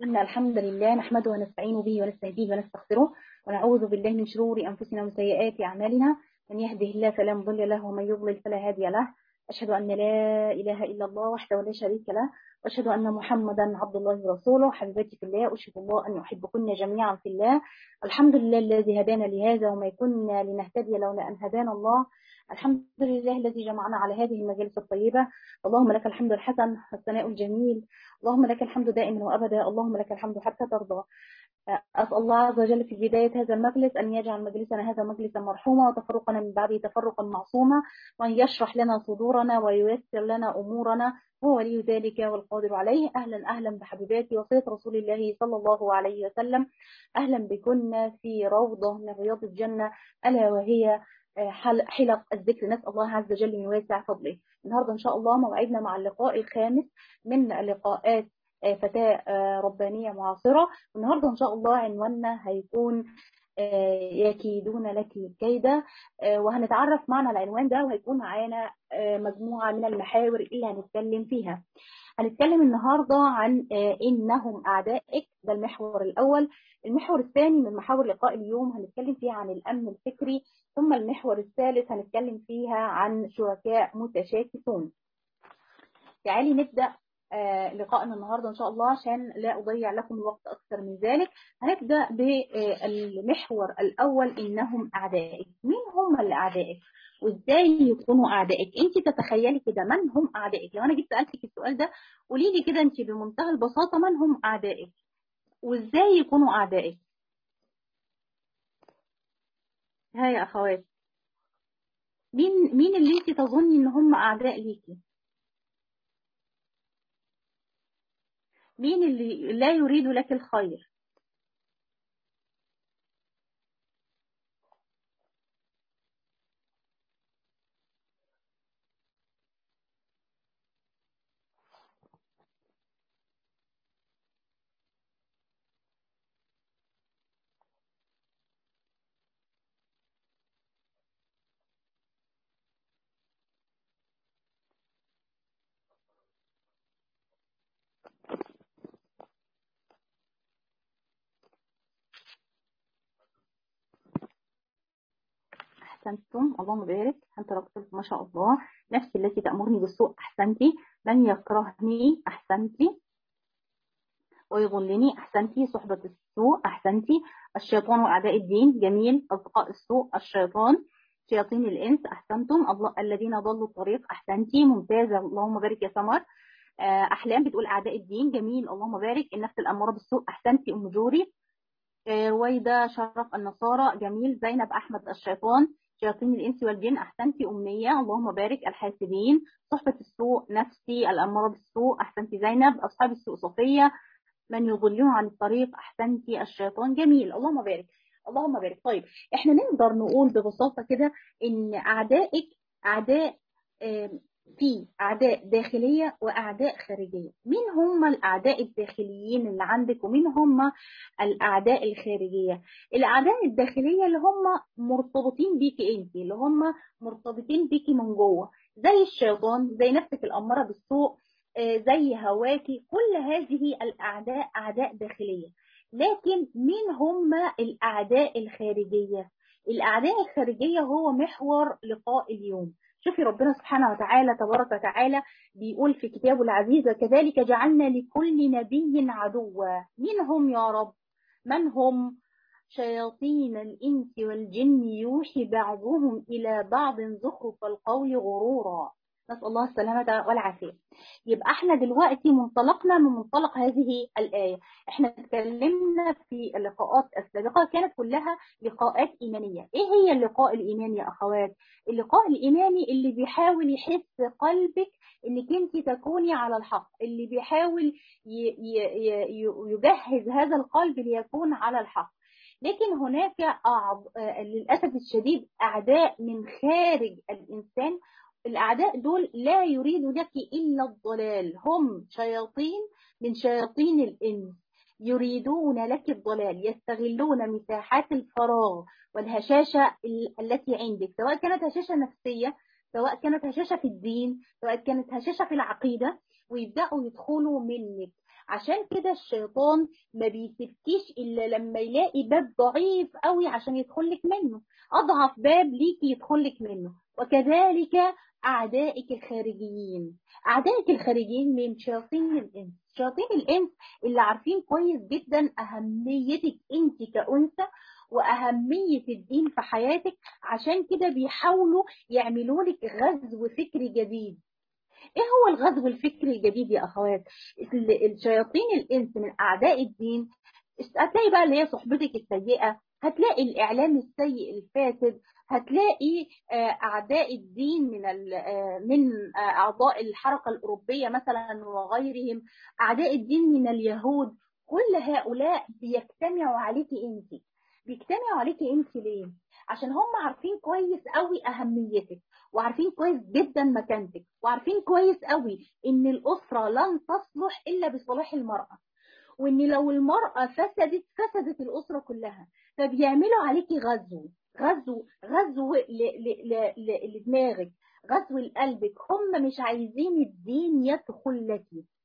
إن الحمد لله نحمده ونستعين به ونستهديه ونستغفره ونعوذ بالله من شرور أنفسنا وسيئات أعمالنا من يهده الله فلا مضل له ومن يضلل فلا هادي له أشهد أن لا إله إلا الله وحده لا شريك له وأشهد أن محمدا عبد الله ورسوله حبيبتي في الله أشهد الله أن يحبكن جميعا في الله الحمد لله الذي هدانا لهذا وما كنا لنهتدي لولا أن هدانا الله الحمد لله الذي جمعنا على هذه المجالس الطيبة اللهم لك الحمد الحسن والثناء الجميل اللهم لك الحمد دائما وأبدا اللهم لك الحمد حتى ترضى أسأل الله عز وجل في بداية هذا المجلس أن يجعل مجلسنا هذا مجلسا مرحوما وتفرقنا من بعده تفرقا معصوما وأن يشرح لنا صدورنا وييسر لنا أمورنا هو ولي ذلك والقادر عليه أهلا أهلا بحبيباتي وصية رسول الله صلى الله عليه وسلم أهلا بكنا في روضة من رياض الجنة ألا وهي حلق الذكر نسأل الله عز وجل من واسع فضله النهاردة إن شاء الله موعدنا مع اللقاء الخامس من لقاءات فتاة ربانية معاصرة والنهاردة إن شاء الله عنواننا هيكون يكيدون لك كيدا وهنتعرف معنا العنوان ده وهيكون معانا مجموعة من المحاور اللي هنتكلم فيها هنتكلم النهاردة عن إنهم أعدائك ده المحور الأول المحور الثاني من محاور لقاء اليوم هنتكلم فيها عن الأمن الفكري ثم المحور الثالث هنتكلم فيها عن شركاء متشاكسون تعالي نبدأ لقائنا النهاردة إن شاء الله عشان لا أضيع لكم الوقت أكثر من ذلك هنبدأ بالمحور الأول إنهم أعدائك مين هم الأعدائك وإزاي يكونوا أعدائك أنت تتخيلي كده من هم أعدائك لو أنا جيت سألتك السؤال ده قولي لي كده أنت بمنتهى البساطة من هم أعدائك وإزاي يكونوا أعدائك ها يا أخوات مين مين اللي أنت تظني إن هم أعداء ليكي مين اللي لا يريد لك الخير أحسنتم اللهم بارك أنت ربك ما شاء الله نفسي التي تأمرني بالسوء أحسنتي من يكرهني أحسنتي ويضلني أحسنتي صحبة السوء أحسنتي الشيطان وأعداء الدين جميل أصدقاء السوء الشيطان شياطين الإنس أحسنتم الله الذين ضلوا الطريق أحسنتي ممتازة اللهم بارك يا سمر أحلام بتقول أعداء الدين جميل اللهم بارك النفس الأمارة بالسوء أحسنتي أم جوري ويدا شرف النصارى جميل زينب أحمد الشيطان شياطين الإنس والجن أحسنتي أمنية اللهم بارك الحاسدين صحبة السوء نفسي الأمارة بالسوء أحسنتي زينب أصحاب السوء صفية من يضلون عن الطريق أحسنتي الشيطان جميل اللهم بارك اللهم بارك طيب احنا نقدر نقول ببساطة كده ان أعدائك أعداء في أعداء داخلية وأعداء خارجية مين هم الأعداء الداخليين اللي عندك ومين هم الأعداء الخارجية الأعداء الداخلية اللي هم مرتبطين بيكي أنت اللي هم مرتبطين بيكي من جوه زي الشيطان زي نفسك الأمارة بالسوء زي هواكي كل هذه الأعداء أعداء داخلية لكن مين هم الأعداء الخارجية الأعداء الخارجية هو محور لقاء اليوم شوفي ربنا سبحانه وتعالى تبارك وتعالى بيقول في كتابه العزيز كذلك جعلنا لكل نبي عدوا مين هم يا رب من هم شياطين الإنس والجن يوحي بعضهم إلى بعض زخرف القول غرورا نسأل الله السلامة والعافية يبقى احنا دلوقتي منطلقنا من منطلق هذه الآية احنا اتكلمنا في اللقاءات السابقة كانت كلها لقاءات إيمانية ايه هي اللقاء الإيماني يا أخوات اللقاء الإيماني اللي بيحاول يحس قلبك انك انت تكوني على الحق اللي بيحاول يجهز هذا القلب ليكون على الحق لكن هناك أعض... للأسف الشديد أعداء من خارج الإنسان الأعداء دول لا يريد لك إلا الضلال هم شياطين من شياطين الإنس يريدون لك الضلال يستغلون مساحات الفراغ والهشاشة التي عندك سواء كانت هشاشة نفسية سواء كانت هشاشة في الدين سواء كانت هشاشة في العقيدة ويبدأوا يدخلوا منك عشان كده الشيطان ما بيسيبكيش الا لما يلاقي باب ضعيف قوي عشان يدخلك منه اضعف باب ليكي يدخلك منه وكذلك اعدائك الخارجيين اعدائك الخارجيين من شياطين الانس شياطين الانس اللي عارفين كويس جدا اهميتك انت كانثى واهميه الدين في حياتك عشان كده بيحاولوا يعملوا لك غزو فكري جديد ايه هو الغزو الفكري الجديد يا اخوات الشياطين الانس من اعداء الدين هتلاقي بقى اللي هي صحبتك السيئه هتلاقي الاعلام السيء الفاسد هتلاقي اعداء الدين من من اعضاء الحركه الاوروبيه مثلا وغيرهم اعداء الدين من اليهود كل هؤلاء بيجتمعوا عليكي انت بيجتمعوا عليكي انت ليه عشان هم عارفين كويس قوي اهميتك وعارفين كويس جدا مكانتك وعارفين كويس قوي ان الاسره لن تصلح الا بصلاح المراه وان لو المراه فسدت فسدت الاسره كلها فبيعملوا عليكي غزو غزو غزو لدماغك غزو لقلبك هم مش عايزين الدين يدخل لك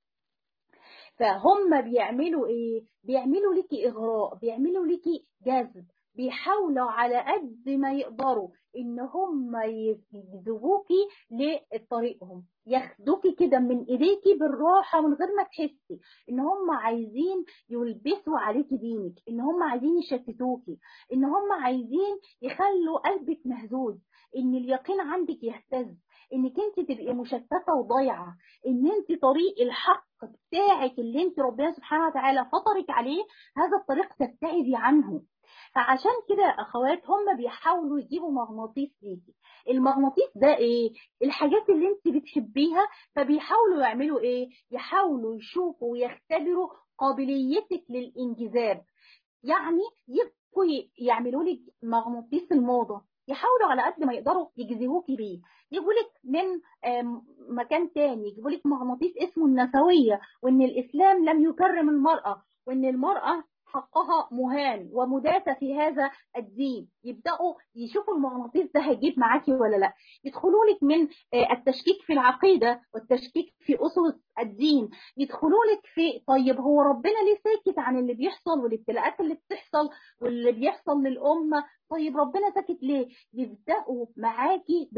فهم بيعملوا ايه بيعملوا ليكي اغراء بيعملوا ليكي جذب بيحاولوا على قد ما يقدروا ان هم يجذبوكي لطريقهم ياخدوكي كده من ايديكي بالراحه من غير ما تحسي ان هم عايزين يلبسوا عليكي دينك ان هم عايزين يشتتوكي ان هم عايزين يخلوا قلبك مهزوز ان اليقين عندك يهتز انك انت تبقي مشتته وضايعه ان انت طريق الحق بتاعك اللي انت ربنا سبحانه وتعالى فطرك عليه هذا الطريق تبتعدي عنه فعشان كده اخوات هم بيحاولوا يجيبوا مغناطيس ليكي المغناطيس ده ايه الحاجات اللي انت بتحبيها فبيحاولوا يعملوا ايه يحاولوا يشوفوا ويختبروا قابليتك للانجذاب يعني يبقوا يعملوا لك مغناطيس الموضه يحاولوا على قد ما يقدروا يجذبوكي بيه يجيبوا لك من مكان تاني يجيبوا لك مغناطيس اسمه النسويه وان الاسلام لم يكرم المراه وان المراه حقها مهان ومداسة في هذا الدين يبدأوا يشوفوا المغناطيس ده هيجيب معاكي ولا لا يدخلوا لك من التشكيك في العقيدة والتشكيك في أسس الدين يدخلوا لك في طيب هو ربنا ليه ساكت عن اللي بيحصل والابتلاءات اللي بتحصل واللي بيحصل للأمة طيب ربنا ساكت ليه يبدأوا معاكي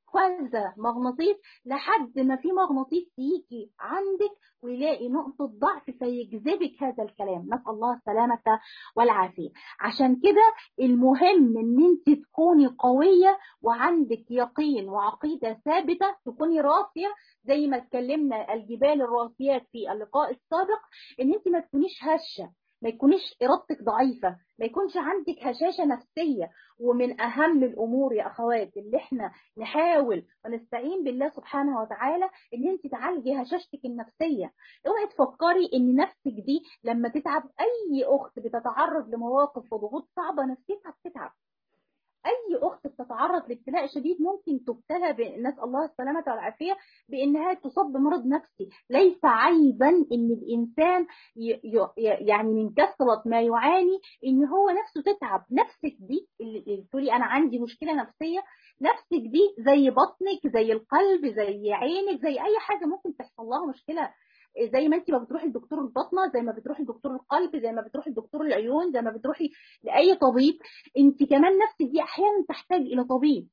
كذا مغناطيس لحد ما في مغناطيس يجي عندك ويلاقي نقطة ضعف فيجذبك هذا الكلام نسأل الله السلامة والعافية عشان كده المهم ان انت تكوني قوية وعندك يقين وعقيدة ثابتة تكوني راسية زي ما اتكلمنا الجبال الراسيات في اللقاء السابق ان انت ما تكونيش هشة ما يكونش ارادتك ضعيفه ما يكونش عندك هشاشه نفسيه ومن اهم الامور يا اخوات اللي احنا نحاول ونستعين بالله سبحانه وتعالى ان انت تعالجي هشاشتك النفسيه اوعي تفكري ان نفسك دي لما تتعب اي اخت بتتعرض لمواقف وضغوط صعبه نفسيتها بتتعب اي اخت بتتعرض لابتلاء شديد ممكن تبتلى نسال الله السلامه والعافيه بانها تصاب بمرض نفسي ليس عيبا ان الانسان ي... ي... يعني من كثره ما يعاني ان هو نفسه تتعب نفسك دي اللي تقولي انا عندي مشكله نفسيه نفسك دي زي بطنك زي القلب زي عينك زي اي حاجه ممكن تحصل لها مشكله زي ما انت ما بتروحي لدكتور البطنه زي ما بتروحي لدكتور القلب زي ما بتروحي لدكتور العيون زي ما بتروحي لاي طبيب انت كمان نفسك دي احيانا تحتاج الى طبيب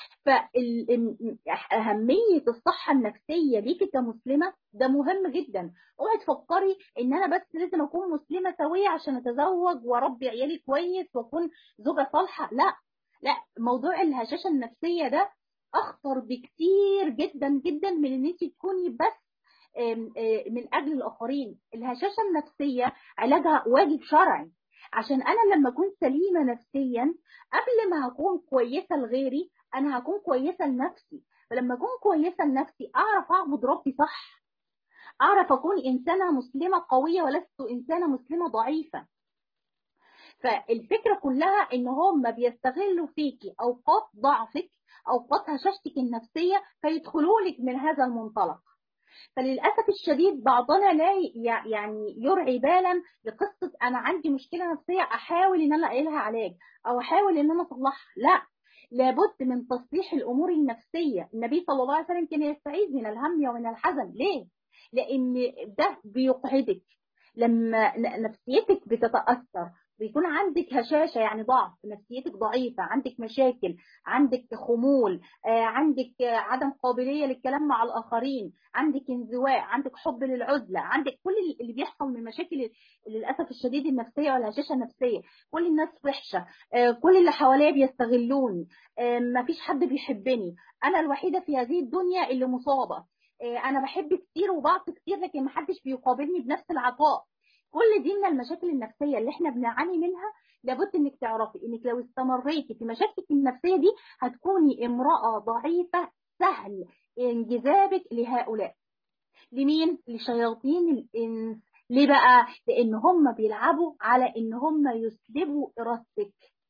فأهمية الصحة النفسية ليكي كمسلمة ده مهم جدا اوعي تفكري ان انا بس لازم اكون مسلمة سوية عشان اتزوج واربي عيالي كويس واكون زوجة صالحة لا لا موضوع الهشاشة النفسية ده اخطر بكتير جدا جدا من ان انت تكوني بس من اجل الاخرين الهشاشه النفسيه علاجها واجب شرعي عشان انا لما اكون سليمه نفسيا قبل ما هكون كويسه لغيري انا هكون كويسه لنفسي فلما اكون كويسه لنفسي اعرف اعبد ربي صح اعرف اكون انسانه مسلمه قويه ولست انسانه مسلمه ضعيفه فالفكره كلها ان هم بيستغلوا فيكي اوقات ضعفك اوقات هشاشتك النفسيه فيدخلوا لك من هذا المنطلق فللاسف الشديد بعضنا لا يعني يرعي بالا لقصه انا عندي مشكله نفسيه احاول ان انا الاقي لها علاج او احاول ان انا اصلحها لا لابد من تصليح الامور النفسيه النبي صلى الله عليه وسلم كان يستعيذ من الهم ومن الحزن ليه لان ده بيقعدك لما نفسيتك بتتاثر بيكون عندك هشاشه يعني ضعف نفسيتك ضعيفه عندك مشاكل عندك خمول آه، عندك عدم قابليه للكلام مع الاخرين عندك انزواء عندك حب للعزله عندك كل اللي بيحصل من مشاكل للاسف الشديد النفسيه والهشاشه النفسيه كل الناس وحشه آه، كل اللي حواليا بيستغلوني آه، ما فيش حد بيحبني انا الوحيده في هذه الدنيا اللي مصابه انا بحب كتير وبعطي كتير لكن ما حدش بيقابلني بنفس العطاء كل دي من المشاكل النفسيه اللي احنا بنعاني منها لابد انك تعرفي انك لو استمريتي في مشاكلك النفسيه دي هتكوني امراه ضعيفه سهل انجذابك لهؤلاء لمين لشياطين الانس ليه بقى لان هم بيلعبوا على ان هم يسلبوا ارادتك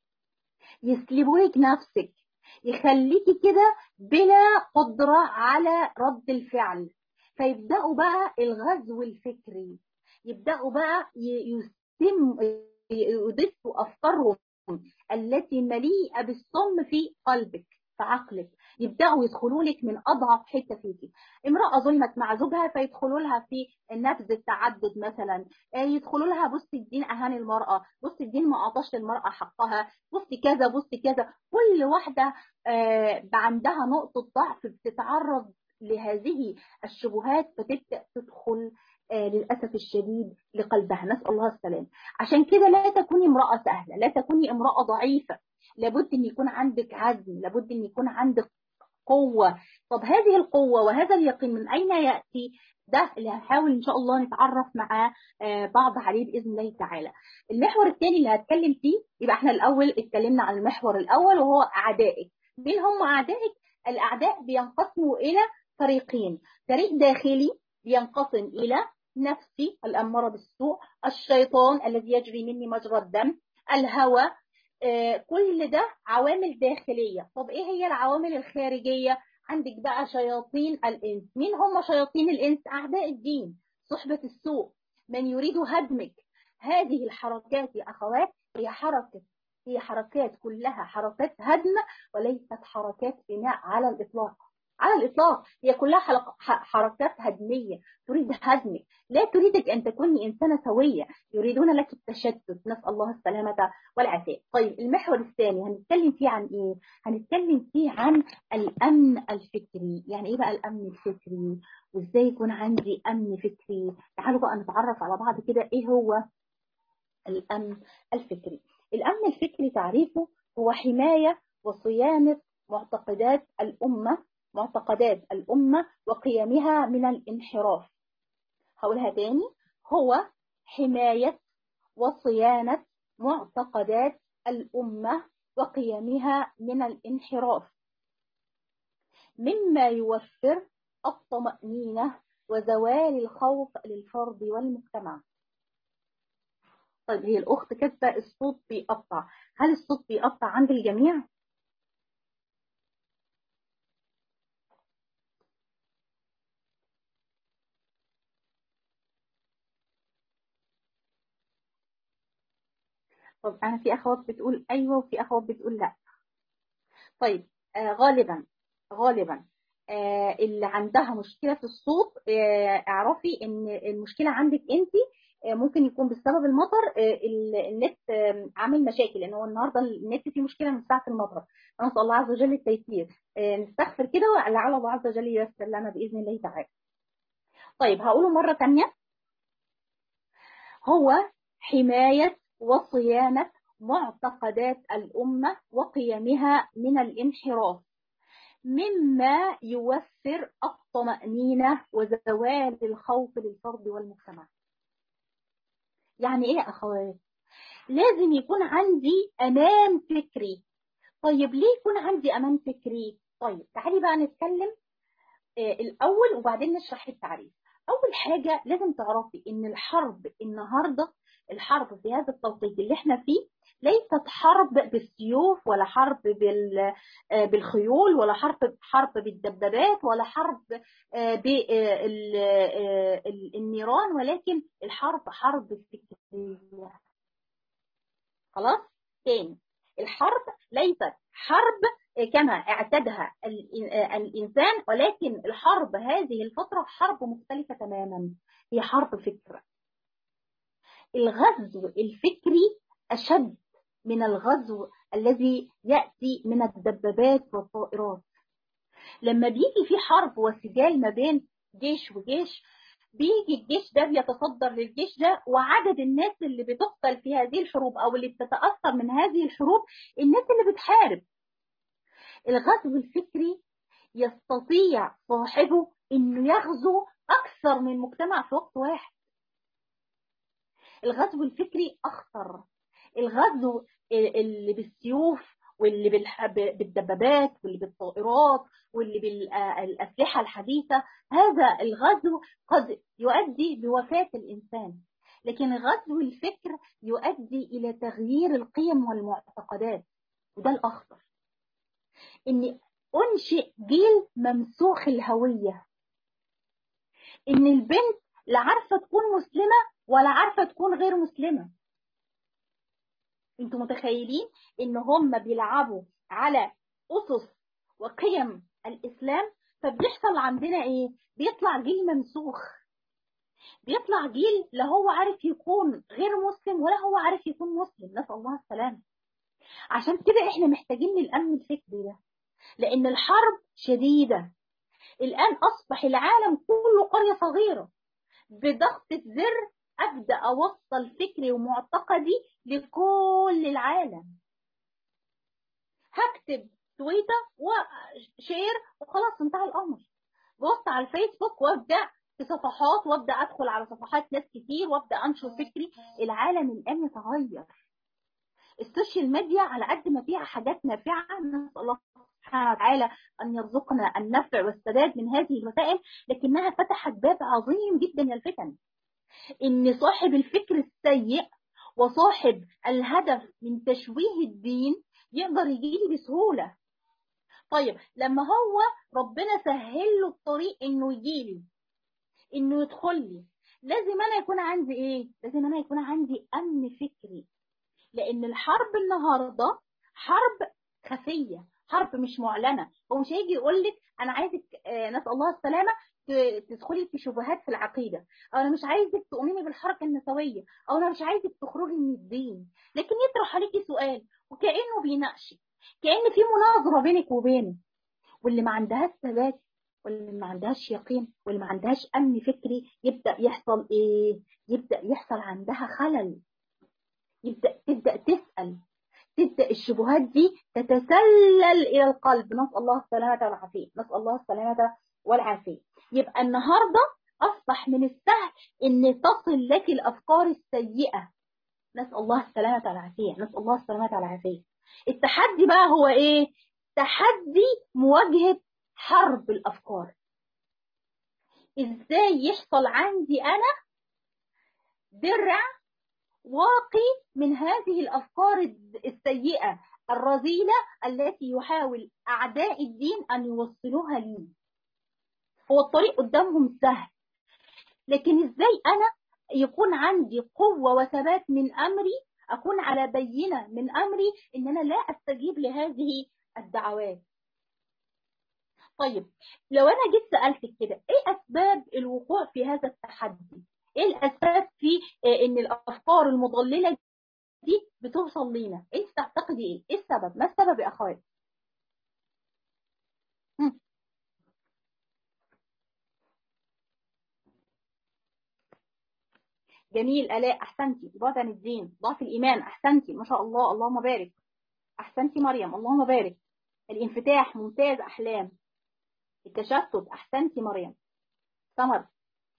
يسلبوا لك نفسك يخليكي كده بلا قدره على رد الفعل فيبداوا بقى الغزو الفكري يبداوا بقى يسم يضيفوا افكارهم التي مليئه بالسم في قلبك في عقلك يبداوا يدخلوا لك من اضعف حته فيكي امراه ظلمت مع زوجها فيدخلوا لها في نبذ التعدد مثلا يدخلوا لها بصي الدين اهان المراه بصي الدين ما اعطاش للمراه حقها بصي كذا بصي كذا كل واحده عندها نقطه ضعف بتتعرض لهذه الشبهات فتبدا تدخل آه للأسف الشديد لقلبها نسأل الله السلام عشان كده لا تكوني امرأة سهلة لا تكوني امرأة ضعيفة لابد أن يكون عندك عزم لابد أن يكون عندك قوة طب هذه القوة وهذا اليقين من أين يأتي ده اللي هنحاول ان شاء الله نتعرف مع بعض عليه باذن الله تعالى. المحور الثاني اللي هتكلم فيه يبقى احنا الاول اتكلمنا عن المحور الاول وهو اعدائك. مين هم اعدائك؟ الاعداء بينقسموا الى فريقين، فريق داخلي بينقسم الى نفسي الأمارة بالسوء الشيطان الذي يجري مني مجرى الدم الهوى آه كل ده عوامل داخلية طب إيه هي العوامل الخارجية عندك بقى شياطين الإنس مين هم شياطين الإنس أعداء الدين صحبة السوء من يريد هدمك هذه الحركات يا أخوات هي حركة هي حركات كلها حركات هدم وليست حركات بناء على الإطلاق على الإطلاق هي كلها حركات هدمية تريد هدمك لا تريدك أن تكوني إنسانة سوية يريدون لك التشتت نسأل الله السلامة والعافية طيب المحور الثاني هنتكلم فيه عن إيه هنتكلم فيه عن الأمن الفكري يعني إيه بقى الأمن الفكري وإزاي يكون عندي أمن فكري تعالوا بقى نتعرف على بعض كده إيه هو الأمن الفكري الأمن الفكري تعريفه هو حماية وصيانة معتقدات الأمة معتقدات الأمة وقيمها من الانحراف هقولها تاني هو حماية وصيانة معتقدات الأمة وقيمها من الانحراف مما يوفر الطمأنينة وزوال الخوف للفرد والمجتمع طيب هي الأخت كاتبة الصوت بيقطع هل الصوت بيقطع عند الجميع؟ طب انا في اخوات بتقول ايوه وفي اخوات بتقول لا طيب آه غالبا غالبا آه اللي عندها مشكله في الصوت آه اعرفي ان المشكله عندك انت آه ممكن يكون بسبب المطر آه النت آه عامل مشاكل لان هو النهارده النت فيه مشكله من ساعه المطر نسال الله عز وجل التيسير آه نستغفر كده ولعل الله عز وجل ييسر لنا باذن الله تعالى طيب هقوله مره ثانيه هو حمايه وصيانة معتقدات الأمة وقيمها من الانحراف مما يوفر الطمأنينة وزوال الخوف للفرد والمجتمع يعني ايه اخوات لازم يكون عندي امان فكري طيب ليه يكون عندي امان فكري طيب تعالي بقى نتكلم آه الاول وبعدين نشرح التعريف اول حاجه لازم تعرفي ان الحرب النهارده الحرب في هذا التوقيت اللي احنا فيه ليست حرب بالسيوف ولا حرب بالخيول ولا حرب حرب بالدبابات ولا حرب بالنيران ولكن الحرب حرب فكريه خلاص تاني الحرب ليست حرب كما اعتادها الانسان ولكن الحرب هذه الفتره حرب مختلفه تماما هي حرب فكره الغزو الفكري أشد من الغزو الذي يأتي من الدبابات والطائرات لما بيجي في حرب وسجال ما بين جيش وجيش بيجي الجيش ده بيتصدر للجيش ده وعدد الناس اللي بتقتل في هذه الحروب او اللي بتتاثر من هذه الحروب الناس اللي بتحارب الغزو الفكري يستطيع صاحبه انه يغزو اكثر من مجتمع في وقت واحد الغزو الفكري اخطر الغزو اللي بالسيوف واللي بالدبابات واللي بالطائرات واللي بالأسلحة الحديثة هذا الغزو قد يؤدي بوفاة الإنسان لكن غزو الفكر يؤدي إلى تغيير القيم والمعتقدات وده الأخطر إن أنشئ جيل ممسوخ الهوية إن البنت لا عارفة تكون مسلمة ولا عارفة تكون غير مسلمة انتوا متخيلين ان هم بيلعبوا على اسس وقيم الاسلام فبيحصل عندنا ايه بيطلع جيل ممسوخ بيطلع جيل لا هو عارف يكون غير مسلم ولا هو عارف يكون مسلم نسال الله السلامه عشان كده احنا محتاجين للامن الفكري ده لان الحرب شديده الان اصبح العالم كله قريه صغيره بضغطه زر ابدا اوصل فكري ومعتقدي لكل العالم هكتب تويتر وشير وخلاص انتهى الامر بوست على الفيسبوك وابدا في صفحات وابدا ادخل على صفحات ناس كتير وابدا انشر فكري العالم الان يتغير السوشيال ميديا على قد ما فيها حاجات نافعه نسال الله سبحانه وتعالى ان يرزقنا النفع والسداد من هذه الوسائل لكنها فتحت باب عظيم جدا للفتن ان صاحب الفكر السيء وصاحب الهدف من تشويه الدين يقدر يجيلي بسهوله طيب لما هو ربنا سهل له الطريق انه يجيلي انه يدخل لي لازم انا يكون عندي ايه لازم انا يكون عندي امن فكري لان الحرب النهارده حرب خفيه حرب مش معلنه هو مش هيجي يقول لك انا عايزك آه نسال الله السلامه تدخلي في شبهات في العقيده او انا مش عايزك تؤمني بالحركه النسويه او انا مش عايزك تخرجي من الدين لكن يطرح عليكي سؤال وكانه بيناقشك كان في مناظره بينك وبينه واللي ما عندهاش ثبات واللي ما عندهاش يقين واللي ما عندهاش امن فكري يبدا يحصل ايه يبدا يحصل عندها خلل يبدا تبدا تسال تبدا الشبهات دي تتسلل الى القلب نسال الله السلامه والعافيه نسال الله السلامه والعافيه يبقى النهارده اصبح من السهل ان تصل لك الافكار السيئه نسال الله السلامه والعافيه نسال الله السلامه والعافيه التحدي بقى هو ايه تحدي مواجهه حرب الافكار ازاي يحصل عندي انا درع واقي من هذه الافكار السيئه الرذيله التي يحاول اعداء الدين ان يوصلوها لي هو الطريق قدامهم سهل لكن ازاي انا يكون عندي قوه وثبات من امري اكون على بينه من امري ان انا لا استجيب لهذه الدعوات طيب لو انا جيت سالتك كده ايه اسباب الوقوع في هذا التحدي ايه الاسباب في ان الافكار المضلله دي بتوصل لينا انت تعتقدي ايه ايه السبب ما السبب يا اخوات جميل الاء احسنتي بعد عن الدين ضعف الايمان احسنتي ما شاء الله اللهم بارك احسنتي مريم اللهم بارك الانفتاح ممتاز احلام التشتت احسنتي مريم سمر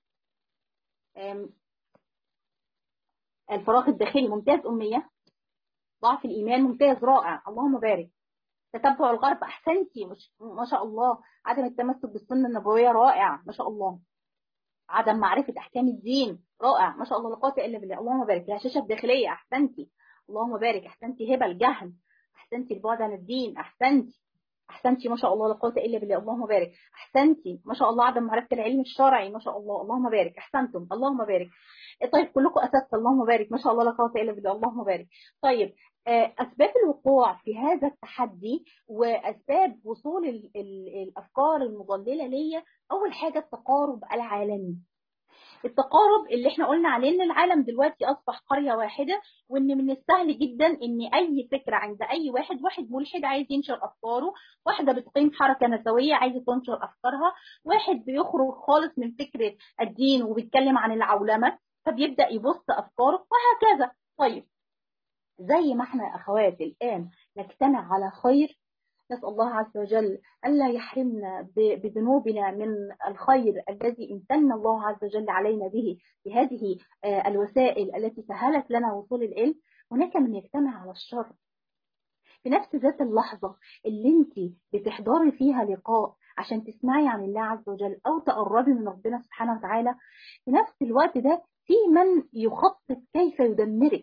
الفراغ الداخلي ممتاز أمية ضعف الإيمان ممتاز رائع اللهم بارك تتبع الغرب أحسنتي مش ما شاء الله عدم التمسك بالسنة النبوية رائع ما شاء الله عدم معرفة أحكام الدين رائع ما شاء الله لا قوة إلا بالله اللهم بارك الهشاشة الداخلية أحسنتي اللهم بارك أحسنتي هبة الجهل أحسنتي البعد عن الدين أحسنتي احسنتي ما شاء الله لا قوه الا بالله اللهم بارك احسنتي ما شاء الله عدم معرفه العلم الشرعي ما شاء الله اللهم بارك احسنتم اللهم بارك طيب كلكم اساتذه اللهم بارك ما شاء الله لا قوه الا بالله اللهم بارك طيب اسباب الوقوع في هذا التحدي واسباب وصول ال ال الافكار المضلله ليا اول حاجه التقارب العالمي التقارب اللي احنا قلنا عليه ان العالم دلوقتي اصبح قريه واحده وان من السهل جدا ان اي فكره عند اي واحد واحد ملحد عايز ينشر افكاره واحده بتقيم حركه نسويه عايزه تنشر افكارها واحد بيخرج خالص من فكره الدين وبيتكلم عن العولمه فبيبدا يبص افكاره وهكذا طيب زي ما احنا اخوات الان نجتمع على خير نسأل الله عز وجل ألا يحرمنا بذنوبنا من الخير الذي امتن الله عز وجل علينا به بهذه الوسائل التي سهلت لنا وصول العلم هناك من يجتمع على الشر في نفس ذات اللحظة اللي انت بتحضري فيها لقاء عشان تسمعي عن الله عز وجل أو تقربي من ربنا سبحانه وتعالى في نفس الوقت ده في من يخطط كيف يدمرك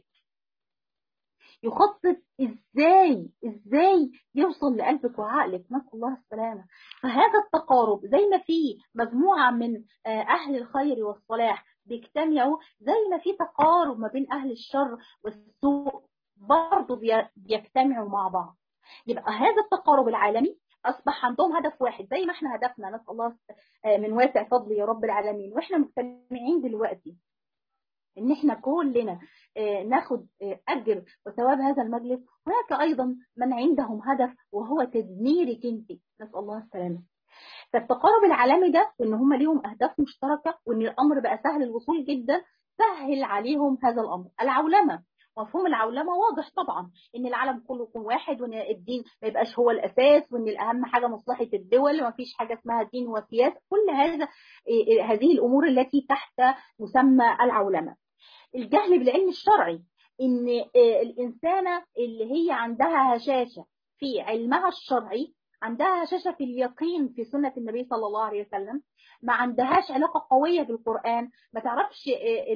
يخطط ازاي ازاي يوصل لقلبك وعقلك نسال الله السلامه فهذا التقارب زي ما في مجموعه من اهل الخير والصلاح بيجتمعوا زي ما في تقارب ما بين اهل الشر والسوء برضه بيجتمعوا مع بعض يبقى هذا التقارب العالمي اصبح عندهم هدف واحد زي ما احنا هدفنا نسال الله من واسع فضله يا رب العالمين واحنا مجتمعين دلوقتي ان احنا كلنا ناخد اجر وثواب هذا المجلس هناك ايضا من عندهم هدف وهو تدميرك انت نسال الله السلامه فالتقارب العالمي ده وان هم ليهم اهداف مشتركه وان الامر بقى سهل الوصول جدا سهل عليهم هذا الامر العولمه مفهوم العولمه واضح طبعا ان العالم كله يكون واحد وان الدين ما يبقاش هو الاساس وان الاهم حاجه مصلحه الدول وما فيش حاجه اسمها دين وسياسه كل هذا هذه الامور التي تحت مسمى العولمه الجهل بالعلم الشرعي ان الانسانه اللي هي عندها هشاشه في علمها الشرعي عندها هشاشه في اليقين في سنه النبي صلى الله عليه وسلم ما عندهاش علاقه قويه بالقران ما تعرفش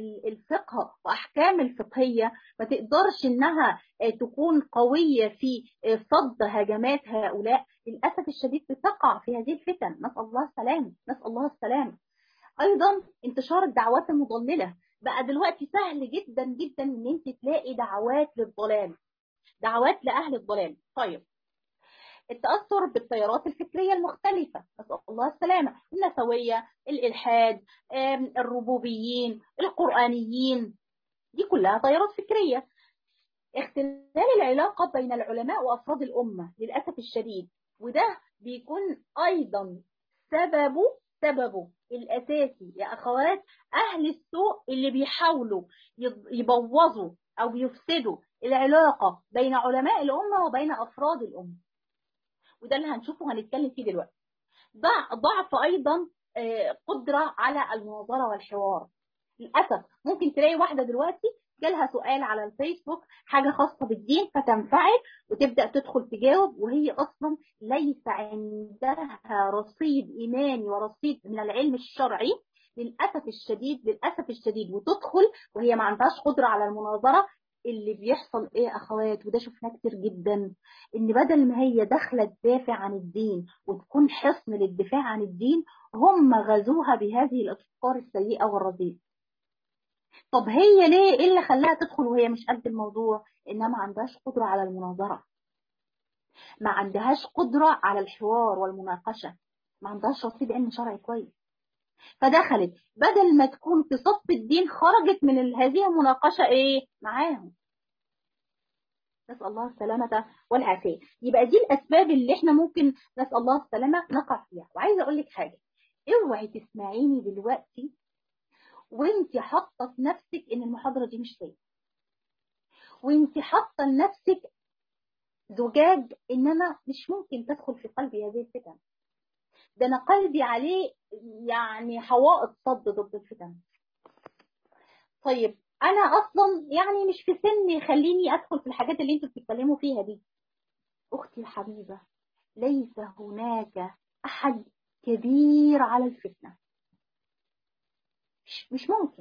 الفقه واحكام الفقهيه ما تقدرش انها تكون قويه في صد هجمات هؤلاء للاسف الشديد بتقع في هذه الفتن نسال الله السلام نسال الله السلام ايضا انتشار الدعوات المضلله بقى دلوقتي سهل جدا جدا ان انت تلاقي دعوات للضلال دعوات لاهل الضلال طيب التاثر بالتيارات الفكريه المختلفه نسال الله السلامه النسويه الالحاد الربوبيين القرانيين دي كلها تيارات فكريه اختلال العلاقه بين العلماء وافراد الامه للاسف الشديد وده بيكون ايضا سببه سببه الاساسي يا اخوات اهل السوء اللي بيحاولوا يبوظوا او يفسدوا العلاقه بين علماء الامه وبين افراد الامه وده اللي هنشوفه وهنتكلم فيه دلوقتي ضعف ايضا قدره على المناظره والحوار للاسف ممكن تلاقي واحده دلوقتي جالها سؤال على الفيسبوك حاجة خاصة بالدين فتنفعل وتبدأ تدخل تجاوب وهي أصلا ليس عندها رصيد إيماني ورصيد من العلم الشرعي للأسف الشديد للأسف الشديد وتدخل وهي ما عندهاش قدرة على المناظرة اللي بيحصل ايه اخوات وده شفناه كتير جدا ان بدل ما هي داخله تدافع عن الدين وتكون حصن للدفاع عن الدين هم غزوها بهذه الافكار السيئه والرديئه طب هي ليه ايه اللي خلاها تدخل وهي مش قد الموضوع انها ما عندهاش قدره على المناظره ما عندهاش قدره على الحوار والمناقشه ما عندهاش رصيد علم شرعي كويس فدخلت بدل ما تكون في صف الدين خرجت من هذه المناقشه ايه معاهم نسال الله السلامه والعافيه يبقى دي الاسباب اللي احنا ممكن نسال الله السلامه نقع فيها وعايزه اقول لك حاجه اوعي تسمعيني دلوقتي وانت حاطه في نفسك ان المحاضره دي مش ليا وانت حاطه لنفسك زجاج ان انا مش ممكن تدخل في قلبي هذه الفتن ده انا قلبي عليه يعني حوائط صد ضد الفتن طيب انا اصلا يعني مش في سن يخليني ادخل في الحاجات اللي انتوا بتتكلموا فيها دي اختي الحبيبه ليس هناك احد كبير على الفتنه مش, مش ممكن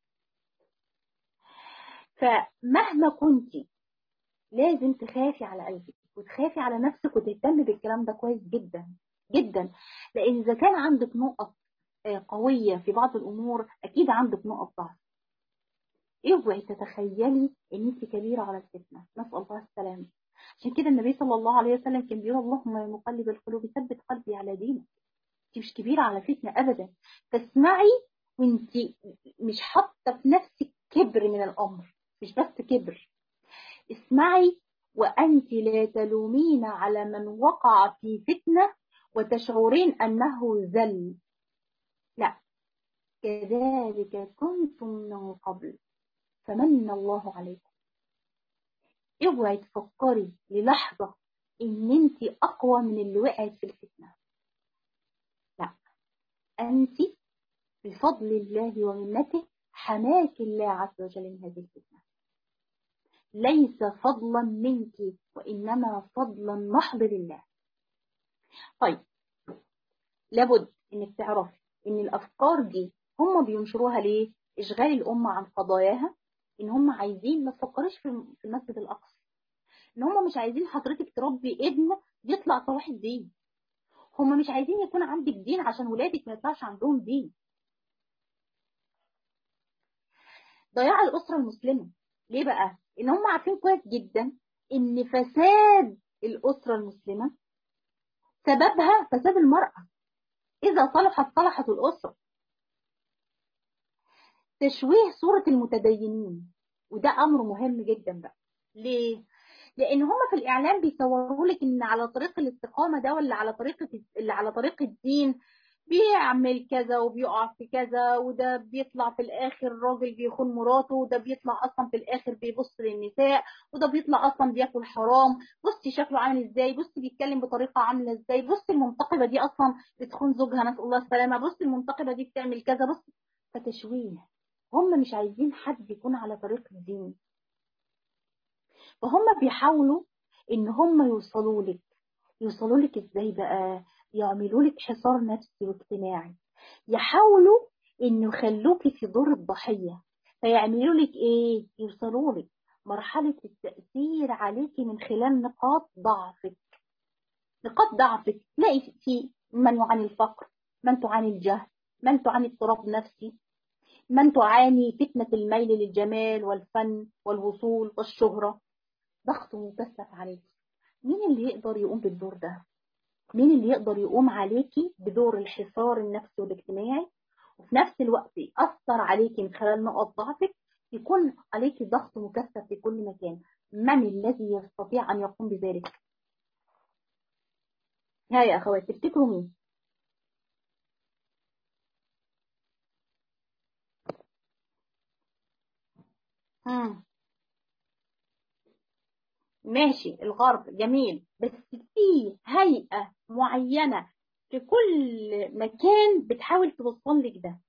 فمهما كنت لازم تخافي على قلبك وتخافي على نفسك وتهتمي بالكلام ده كويس جدا جدا لان اذا كان عندك نقط قويه في بعض الامور اكيد عندك نقط ضعف اوعي تتخيلي ان انت كبيره على الفتنه نسال الله السلامه عشان كده النبي صلى الله عليه وسلم كان بيقول اللهم يا مقلب القلوب ثبت قلبي على دينك انت مش كبيره على فتنه ابدا فاسمعي وانت مش حاطه في نفسك كبر من الامر مش بس كبر اسمعي وانت لا تلومين على من وقع في فتنه وتشعرين انه ذل لا كذلك كنتم من قبل فمن الله عليكم اوعي تفكري للحظه ان انت اقوى من اللي وقعت في الفتنه لا انت بفضل الله ومنته حماك الله عز وجل من هذه الفتنه ليس فضلا منك وانما فضلا محض لله طيب لابد انك تعرفي ان الافكار دي هم بينشروها ليه اشغال الامه عن قضاياها ان هم عايزين ما تفكريش في المسجد الاقصى ان هم مش عايزين حضرتك تربي ابن يطلع صلاح الدين هم مش عايزين يكون عندك دين عشان ولادك ما يطلعش عندهم دين ضياع الاسره المسلمه ليه بقى ان هم عارفين كويس جدا ان فساد الاسره المسلمه سببها فساد المراه اذا صلحت صلحت الاسره تشويه صورة المتدينين وده أمر مهم جدا بقى ليه؟ لأن هما في الإعلام بيصوروا لك إن على طريق الاستقامة ده ولا على طريقة اللي على طريق الدين بيعمل كذا وبيقع في كذا وده بيطلع في الآخر راجل بيخون مراته وده بيطلع أصلا في الآخر بيبص للنساء وده بيطلع أصلا بياكل حرام بصي شكله عامل إزاي بصي بيتكلم بطريقة عاملة إزاي بصي المنتقبة دي أصلا بتخون زوجها نسأل الله السلامة بصي المنتقبة دي بتعمل كذا بصي فتشويه هم مش عايزين حد يكون على طريق الدين فهم بيحاولوا ان هم يوصلوا لك يوصلوا لك ازاي بقى يعملوا لك حصار نفسي واجتماعي يحاولوا انه يخلوكي في دور الضحيه فيعملوا لك ايه يوصلوا لك مرحله التاثير عليكي من خلال نقاط ضعفك نقاط ضعفك تلاقي في من يعاني الفقر من تعاني الجهل من تعاني اضطراب نفسي من تعاني فتنة الميل للجمال والفن والوصول والشهرة ضغط مكثف عليك مين اللي يقدر يقوم بالدور ده مين اللي يقدر يقوم عليكي بدور الحصار النفسي والاجتماعي وفي نفس الوقت يأثر عليكي من خلال نقط ضعفك يكون عليكي ضغط مكثف في كل مكان من الذي يستطيع أن يقوم بذلك ها يا أخوات تفتكروا مين مم. ماشي الغرب جميل بس في هيئة معينة في كل مكان بتحاول توصل لك ده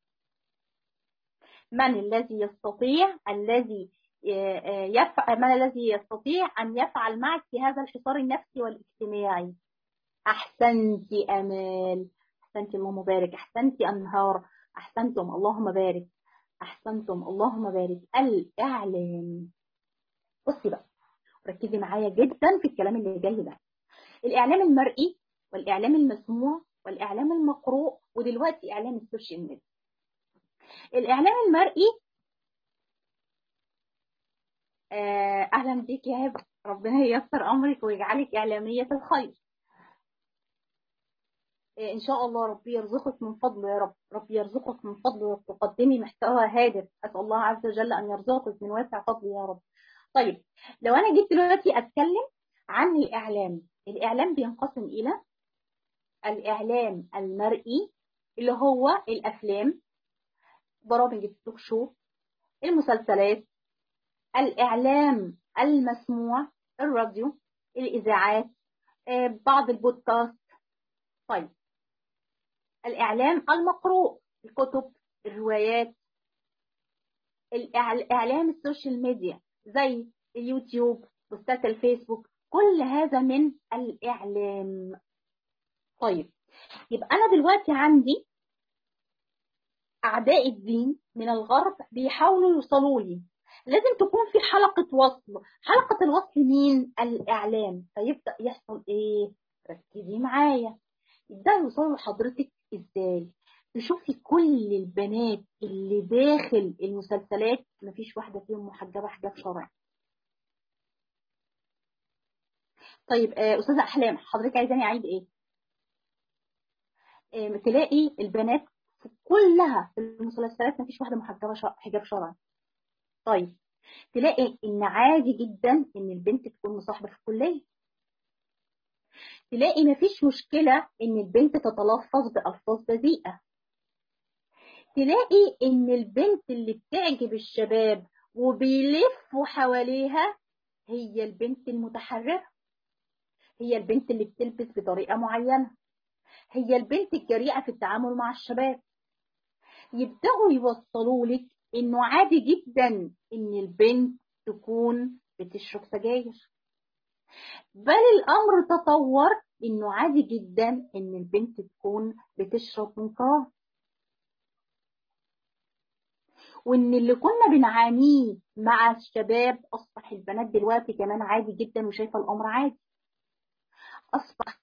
من الذي يستطيع الذي يفعل من الذي يستطيع أن يفعل معك في هذا الحصار النفسي والاجتماعي أحسنت أمال أحسنت اللهم بارك أحسنت أنهار أحسنتم اللهم بارك أحسنتم اللهم بارك الإعلام بصي بقى ركزي معايا جدا في الكلام اللي جاي ده الإعلام المرئي والإعلام المسموع والإعلام المقروء ودلوقتي إعلام السوشيال ميديا الإعلام المرئي آه أهلا بيك يا هبة ربنا ييسر أمرك ويجعلك إعلامية الخير ان شاء الله ربي يرزقك من فضله يا رب ربي يرزقك من فضله وتقدمي محتوى هادف اسال الله عز وجل ان يرزقك من واسع فضله يا رب طيب لو انا جيت دلوقتي اتكلم عن الاعلام الاعلام بينقسم الى الاعلام المرئي اللي هو الافلام برامج التوك شو المسلسلات الاعلام المسموع الراديو الاذاعات بعض البودكاست طيب الإعلام المقروء الكتب الروايات الإعلام السوشيال ميديا زي اليوتيوب بوستات الفيسبوك كل هذا من الإعلام طيب يبقى أنا دلوقتي عندي أعداء الدين من الغرب بيحاولوا يوصلوا لي لازم تكون في حلقة وصل حلقة الوصل مين الإعلام فيبدأ يحصل إيه ركزي معايا يبدأوا يوصلوا لحضرتك ازاي تشوفي كل البنات اللي داخل المسلسلات مفيش واحدة فيهم محجبة حجاب شرعي طيب آه أستاذة أحلام حضرتك عايزاني أعيد إيه؟ آه تلاقي البنات كلها في المسلسلات مفيش واحده محجبه حجاب شرعي طيب تلاقي ان عادي جدا ان البنت تكون مصاحبه في الكليه تلاقي مفيش مشكله ان البنت تتلفظ بالفاظ بذيئه تلاقي ان البنت اللي بتعجب الشباب وبيلفوا حواليها هي البنت المتحرره هي البنت اللي بتلبس بطريقه معينه هي البنت الجريئه في التعامل مع الشباب يبداوا يوصلوا لك انه عادي جدا ان البنت تكون بتشرب سجاير بل الامر تطور انه عادي جدا ان البنت تكون بتشرب منكرات وان اللي كنا بنعانيه مع الشباب اصبح البنات دلوقتي كمان عادي جدا وشايفه الامر عادي اصبح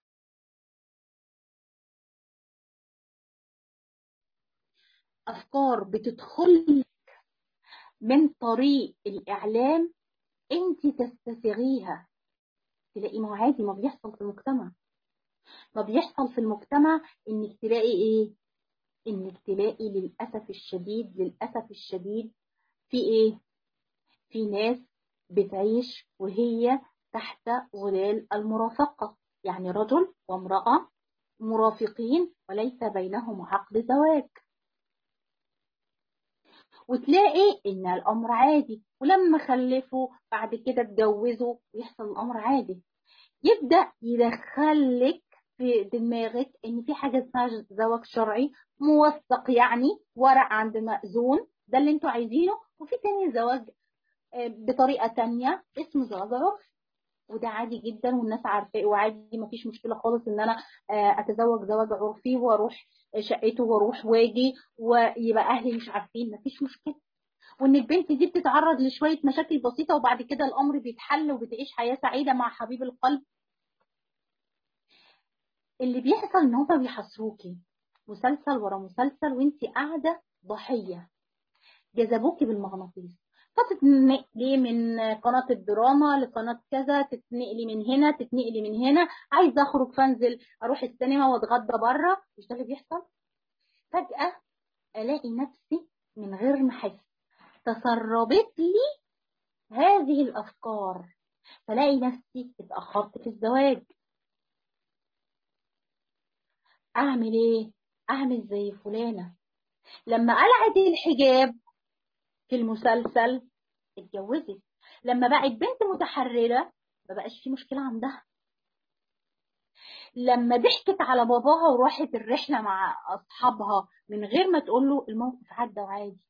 افكار بتدخل من طريق الاعلام انت تستسيغيها تلاقي ما عادي ما بيحصل في المجتمع ما بيحصل في المجتمع انك تلاقي ايه انك تلاقي للاسف الشديد للاسف الشديد في ايه في ناس بتعيش وهي تحت ظلال المرافقه يعني رجل وامراه مرافقين وليس بينهم عقد زواج وتلاقي ان الامر عادي ولما خلفوا بعد كده اتجوزوا يحصل الامر عادي يبدا يدخلك في دماغك ان في حاجه اسمها زواج شرعي موثق يعني ورق عند مأذون ده اللي انتوا عايزينه وفي تاني زواج بطريقه تانية اسمه زواج عرفي وده عادي جدا والناس عارفاه وعادي ما فيش مشكله خالص ان انا اتزوج زواج عرفي واروح شقته واروح واجي ويبقى اهلي مش عارفين ما فيش مشكله وان البنت دي بتتعرض لشويه مشاكل بسيطه وبعد كده الامر بيتحل وبتعيش حياه سعيده مع حبيب القلب اللي بيحصل ان هما بيحصروكي مسلسل ورا مسلسل وانت قاعده ضحيه جذبوكي بالمغناطيس فتتنقلي من قناة الدراما لقناة كذا تتنقلي من هنا تتنقلي من هنا عايزة أخرج فانزل أروح السينما وأتغدى بره مش ده اللي بيحصل فجأة ألاقي نفسي من غير ما أحس تسربت لي هذه الأفكار فلاقي نفسي اتأخرت في الزواج أعمل إيه؟ أعمل زي فلانة لما قلعت الحجاب في المسلسل اتجوزت لما بقت بنت متحررة ما بقاش في مشكلة عندها لما ضحكت على باباها وراحت الرحلة مع أصحابها من غير ما تقول له الموقف عدى وعادي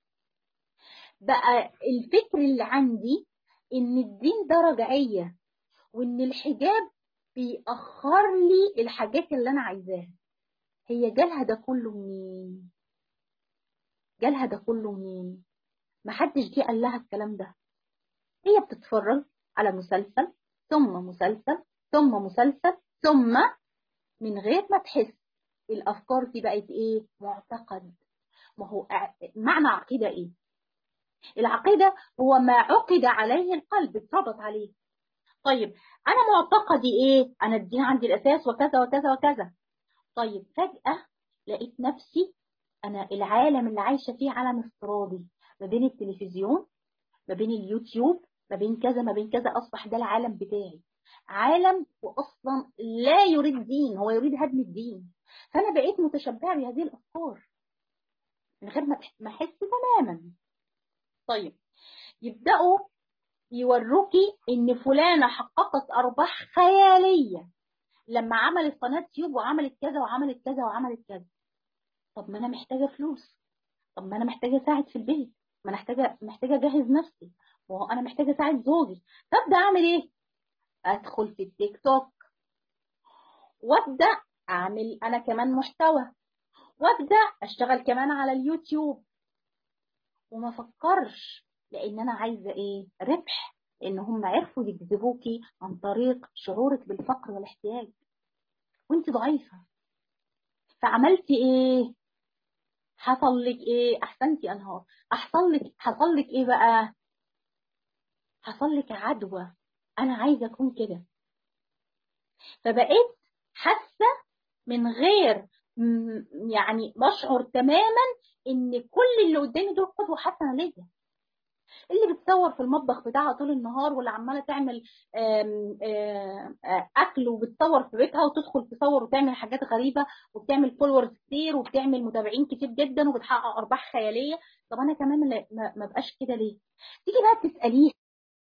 بقى الفكر اللي عندي إن الدين ده رجعية وإن الحجاب بيأخر لي الحاجات اللي أنا عايزاها هي جالها ده كله منين؟ جالها ده كله منين؟ محدش جه قال لها الكلام ده هي بتتفرج على مسلسل ثم مسلسل ثم مسلسل ثم من غير ما تحس الافكار دي بقت ايه معتقد ما هو معنى عقيده ايه العقيده هو ما عقد عليه القلب اتربط عليه طيب انا معتقدي ايه انا الدين عندي الاساس وكذا وكذا وكذا طيب فجاه لقيت نفسي انا العالم اللي عايشه فيه عالم افتراضي ما بين التلفزيون ما بين اليوتيوب ما بين كذا ما بين كذا اصبح ده العالم بتاعي عالم واصلا لا يريد دين هو يريد هدم الدين فانا بقيت متشبعه بهذه الافكار من غير ما احس تماما طيب يبداوا يوروكي ان فلانه حققت ارباح خياليه لما عملت قناه يوب وعملت كذا وعملت كذا وعملت كذا طب ما انا محتاجه فلوس طب ما انا محتاجه اساعد في البيت ما انا محتاجه محتاجه اجهز نفسي وهو انا محتاجه اساعد زوجي فابدا اعمل ايه ادخل في التيك توك وابدا اعمل انا كمان محتوى وابدا اشتغل كمان على اليوتيوب وما فكرش لان انا عايزه ايه ربح لان هم عرفوا يجذبوكي عن طريق شعورك بالفقر والاحتياج وانت ضعيفه فعملتي ايه حصل لك ايه احسنتي انهار حصل لك حصل لك ايه بقى حصل لك عدوى انا عايزه اكون كده فبقيت حاسه من غير م- يعني بشعر تماما ان كل اللي قدامي دول قدوه حسنه ليا اللي بتصور في المطبخ بتاعها طول النهار واللي عماله تعمل آم، آم، آه، اكل وبتصور في بيتها وتدخل تصور وتعمل حاجات غريبه وبتعمل فولورز كتير وبتعمل متابعين كتير جدا وبتحقق ارباح خياليه طب انا كمان لا- ما ما بقاش كده ليه؟ تيجي بقى تساليه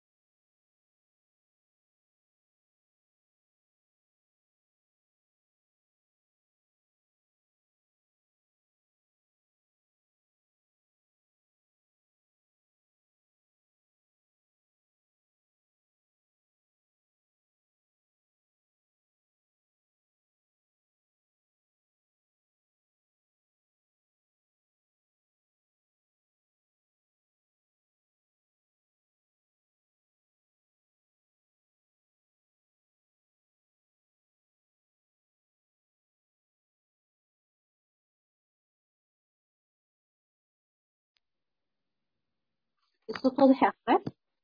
الصوت واضح يا اخوات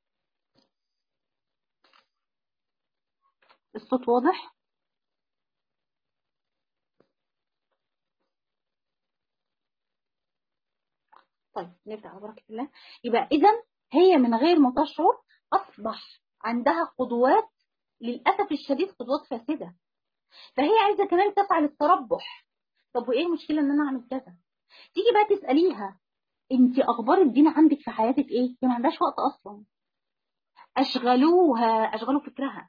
الصوت واضح طيب نبدا على بركه الله يبقى اذا هي من غير ما تشعر اصبح عندها قدوات للاسف الشديد قدوات فاسده فهي عايزه كمان تسعى للتربح طب وايه المشكله ان انا اعمل كذا تيجي بقى تساليها انت اخبار الدين عندك في حياتك ايه هي ما عندهاش وقت اصلا اشغلوها اشغلوا فكرها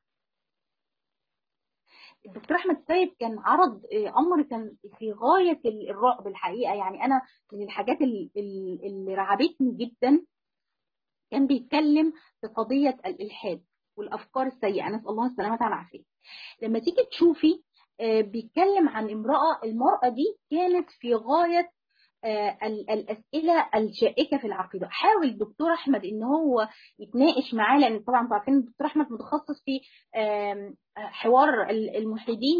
الدكتور احمد سيد كان عرض آه، امر كان في غايه ال- الرعب الحقيقه يعني انا من الحاجات ال- ال- اللي رعبتني جدا كان بيتكلم في قضيه الالحاد والافكار السيئه نسال الله السلامه والعافيه لما تيجي تشوفي آه، بيتكلم عن امراه المراه دي كانت في غايه آه، ال- الاسئله الشائكه في العقيده حاول الدكتور احمد ان هو يتناقش معاه لان طبعا انتوا عارفين الدكتور احمد متخصص في آم، حوار ال- الملحدين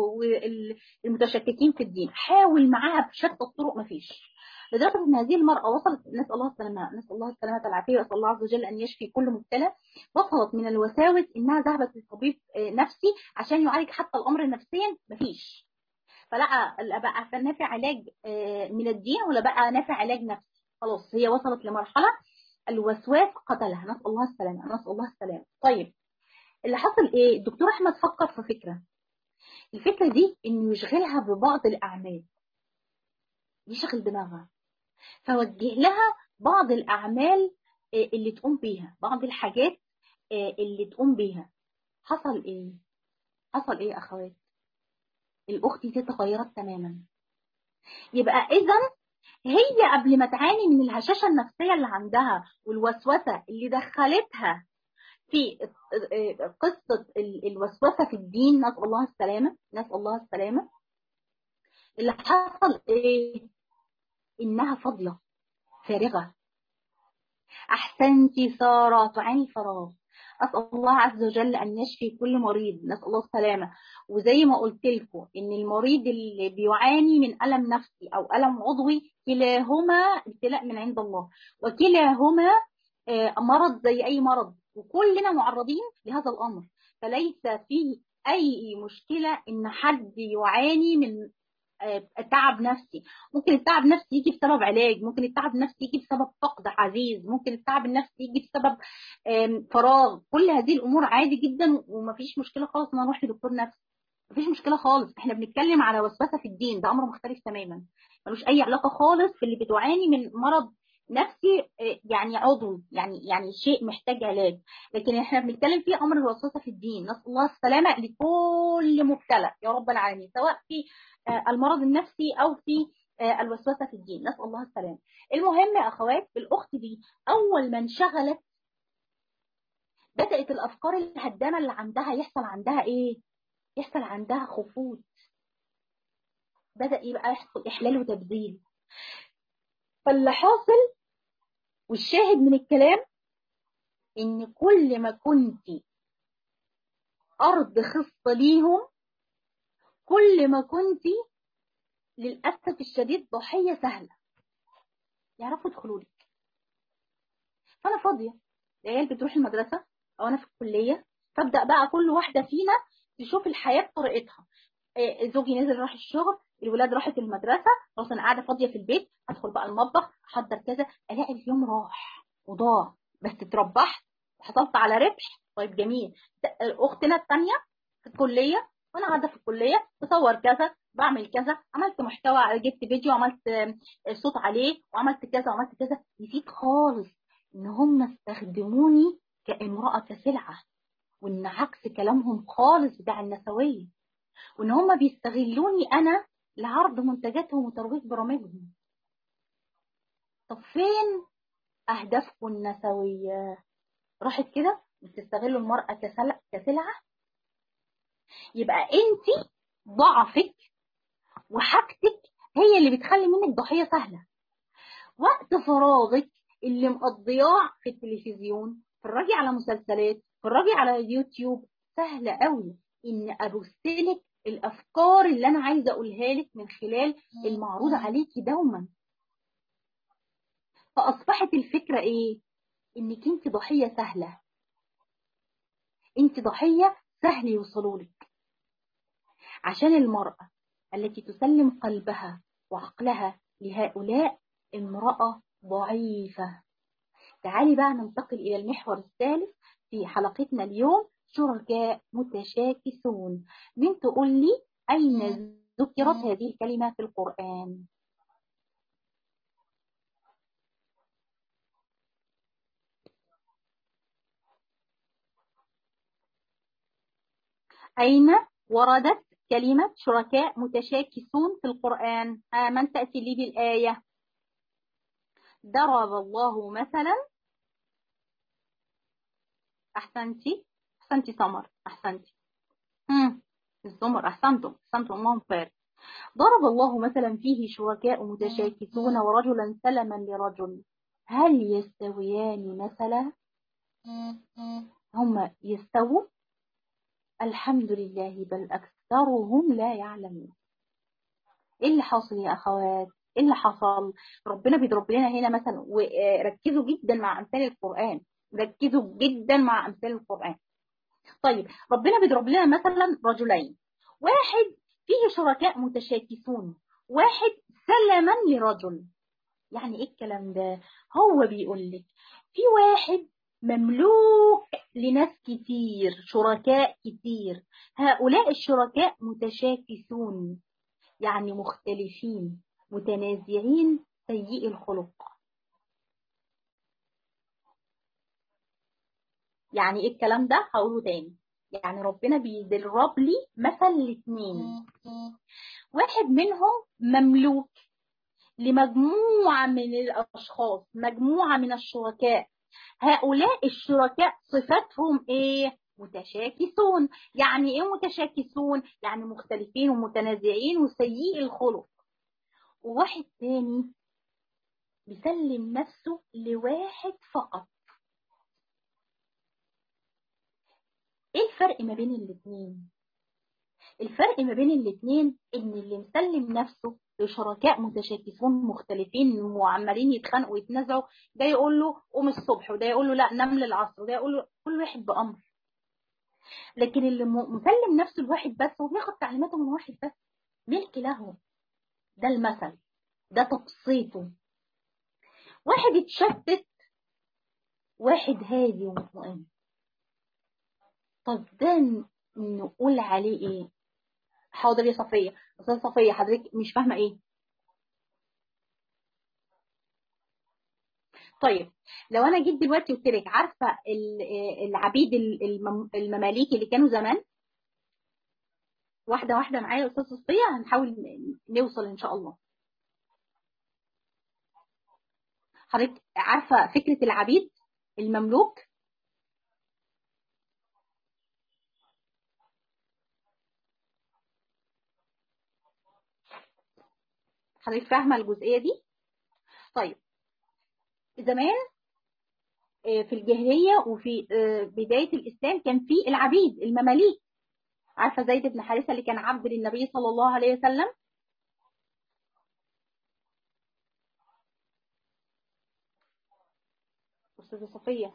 والمتشككين في الدين حاول معاها بشتى الطرق ما فيش لدرجه ان هذه المراه وصلت نسال الله السلامه نسال الله السلامه والعافيه واسال الله عز وجل ان يشفي كل مبتلى وصلت من الوساوس انها ذهبت لطبيب آه، نفسي عشان يعالج حتى الامر نفسيا مفيش فلا لا بقى نافع علاج آه، من الدين ولا بقى نافع علاج نفسي خلاص هي وصلت لمرحله الوسواس قتلها نسال الله السلامه نسال الله السلامه طيب اللي حصل ايه الدكتور احمد فكر في فكره الفكره دي انه يشغلها ببعض الاعمال يشغل دماغها فوجه لها بعض الاعمال آه، اللي تقوم بيها بعض الحاجات آه، اللي تقوم بيها حصل ايه حصل ايه يا اخوات الاخت دي اتغيرت تماما يبقى اذا هي قبل ما تعاني من الهشاشه النفسيه اللي عندها والوسوسه اللي دخلتها في قصه ال- الوسوسه في الدين نسال الله السلامه نسال الله السلامه اللي حصل ايه انها فاضيه فارغه احسنتي ساره تعاني فراغ اسال الله عز وجل ان يشفي كل مريض نسال الله السلامه وزي ما قلت لكم ان المريض اللي بيعاني من الم نفسي او الم عضوي كلاهما ابتلاء من عند الله وكلاهما آه، مرض زي اي مرض وكلنا معرضين لهذا الامر فليس فيه اي مشكله ان حد يعاني من آه، تعب نفسي ممكن التعب النفسي يجي بسبب علاج ممكن التعب النفسي يجي بسبب فقد عزيز ممكن التعب النفسي يجي بسبب آم، فراغ كل هذه الامور عادي جدا ومفيش مشكله خالص ان أنا اروح لدكتور نفسي مفيش مشكله خالص احنا بنتكلم على وسوسه في الدين ده امر مختلف تماما ملوش اي علاقه خالص في اللي بتعاني من مرض نفسي آه، يعني عضوي يعني يعني شيء محتاج علاج لكن احنا بنتكلم في امر الوسوسه في الدين نسال الله السلامه لكل مبتلى يا رب العالمين سواء في آه، المرض النفسي او في آه، الوسوسه في الدين نسال الله السلامه المهم يا اخوات الاخت دي اول ما انشغلت بدات الافكار الهدامه اللي عندها يحصل عندها ايه يحصل عندها خفوت بدا يبقى يحصل احلال وتبذيل فاللي حاصل والشاهد من الكلام ان كل ما كنت ارض خصبه ليهم كل ما كنت للاسف الشديد ضحيه سهله يعرفوا يدخلوا لك فانا فاضيه العيال بتروح المدرسه او انا في الكليه فابدا بقى كل واحده فينا تشوف الحياه بطريقتها إيه، زوجي نزل راح الشغل الولاد راحت المدرسه خلاص انا قاعده فاضيه في البيت ادخل بقى المطبخ احضر كذا الاقي اليوم راح وضاع بس اتربحت وحصلت على ربح طيب جميل اختنا الثانيه في الكليه وانا قاعده في الكليه بصور كذا بعمل كذا عملت محتوى جبت فيديو عملت صوت عليه وعملت كذا وعملت كذا نسيت خالص ان هم استخدموني كامراه كسلعه وان عكس كلامهم خالص بتاع النسويه وان هم بيستغلوني انا لعرض منتجاتهم وترويج برامجهم طب فين اهدافكم النسويه راحت كده بتستغلوا المراه كسلعه كسلعه يبقى انت ضعفك وحاجتك هي اللي بتخلي منك ضحيه سهله وقت فراغك اللي مقضياه في التلفزيون اتفرجي على مسلسلات اتفرجي على اليوتيوب سهله قوي ان ابثلك الافكار اللي انا عايزه اقولها لك من خلال المعروض عليكي دوما فاصبحت الفكره ايه انك انت ضحيه سهله انت ضحيه سهل يوصلوا لك عشان المراه التي تسلم قلبها وعقلها لهؤلاء امراه ضعيفه تعالي بقى ننتقل الى المحور الثالث في حلقتنا اليوم شركاء متشاكسون من تقول لي أين ذكرت هذه الكلمة في القرآن أين وردت كلمة شركاء متشاكسون في القرآن آه من تأتي لي بالآية ضرب الله مثلا أحسنتي أحسنتي سمر أحسنتي امم السمر أحسنتم أحسنتم اللهم خير ضرب الله مثلا فيه شركاء متشاكسون ورجلا سلما لرجل هل يستويان مثلا هم يستووا الحمد لله بل أكثرهم لا يعلمون إيه اللي حاصل يا أخوات إيه اللي حصل ربنا بيضرب لنا هنا مثلا وركزوا جدا مع أمثال القرآن ركزوا جدا مع أمثال القرآن طيب ربنا بيضرب لنا مثلا رجلين واحد فيه شركاء متشاكسون واحد سلما لرجل يعني ايه الكلام ده هو بيقول لك في واحد مملوك لناس كتير شركاء كتير هؤلاء الشركاء متشاكسون يعني مختلفين متنازعين سيئي الخلق يعني ايه الكلام ده هقوله تاني يعني ربنا بيدرب لي مثل الاثنين واحد منهم مملوك لمجموعة من الأشخاص مجموعة من الشركاء هؤلاء الشركاء صفاتهم ايه متشاكسون يعني ايه متشاكسون يعني مختلفين ومتنازعين وسيئي الخلق وواحد تاني بيسلم نفسه لواحد فقط ايه الفرق ما بين الاثنين الفرق ما بين الاثنين ان اللي مسلم نفسه لشركاء متشاكسون مختلفين وعمالين يتخانقوا ويتنازعوا ده يقول له قوم الصبح وده يقول له لا نام للعصر وده يقول له كل واحد بامر لكن اللي مسلم نفسه لواحد بس وبياخد تعليماته من واحد بس ملك له ده المثل ده تبسيطه واحد اتشتت واحد هادي ومطمئن طب ده نقول عليه ايه حاضر يا صفية استاذ صفية حضرتك مش فاهمة ايه طيب لو انا جيت دلوقتي قلت لك عارفه العبيد المماليك اللي كانوا زمان واحده واحده معايا يا استاذ صفيه هنحاول نوصل ان شاء الله حضرتك عارفه فكره العبيد المملوك حضرتك فاهمه الجزئيه دي طيب زمان في الجاهليه وفي بدايه الاسلام كان في العبيد المماليك عارفه زيد بن حارثه اللي كان عبد للنبي صلى الله عليه وسلم استاذه صفيه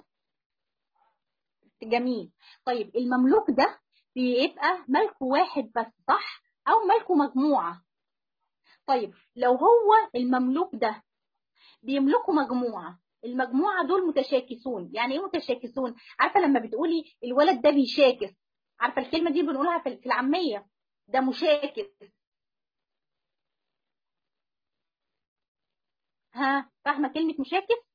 جميل طيب المملوك ده بيبقى ملكه واحد بس صح او ملكه مجموعه طيب لو هو المملوك ده بيملكوا مجموعة المجموعة دول متشاكسون يعني ايه متشاكسون عارفة لما بتقولي الولد ده بيشاكس عارفة الكلمة دي بنقولها في العامية ده مشاكس ها فاهمة كلمة مشاكس